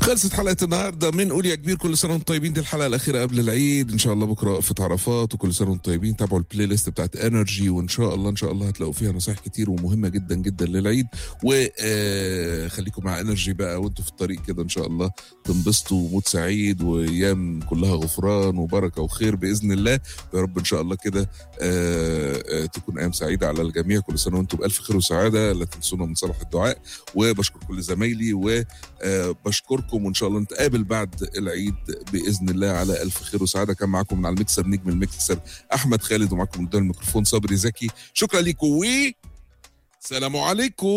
خلصت حلقه النهارده من قول يا كبير كل سنه وانتم طيبين دي الحلقه الاخيره قبل العيد ان شاء الله بكره وقفه عرفات وكل سنه وانتم طيبين تابعوا البلاي ليست بتاعت انرجي وان شاء الله ان شاء الله هتلاقوا فيها نصايح كتير ومهمه جدا جدا للعيد وخليكم مع انرجي بقى وانتوا في الطريق كده ان شاء الله تنبسطوا وموت سعيد وايام كلها غفران وبركه وخير باذن الله يا رب ان شاء الله كده آه، آه، تكون ايام سعيده على الجميع كل سنه وانتم بالف خير وسعاده لا تنسونا من صالح الدعاء وبشكر كل زمايلي وبشكركم وان شاء الله نتقابل بعد العيد باذن الله على الف خير وسعاده كان معاكم من على المكسر نجم المكسر احمد خالد ومعاكم من قدام الميكروفون صبري زكي شكرا لكم و سلام عليكم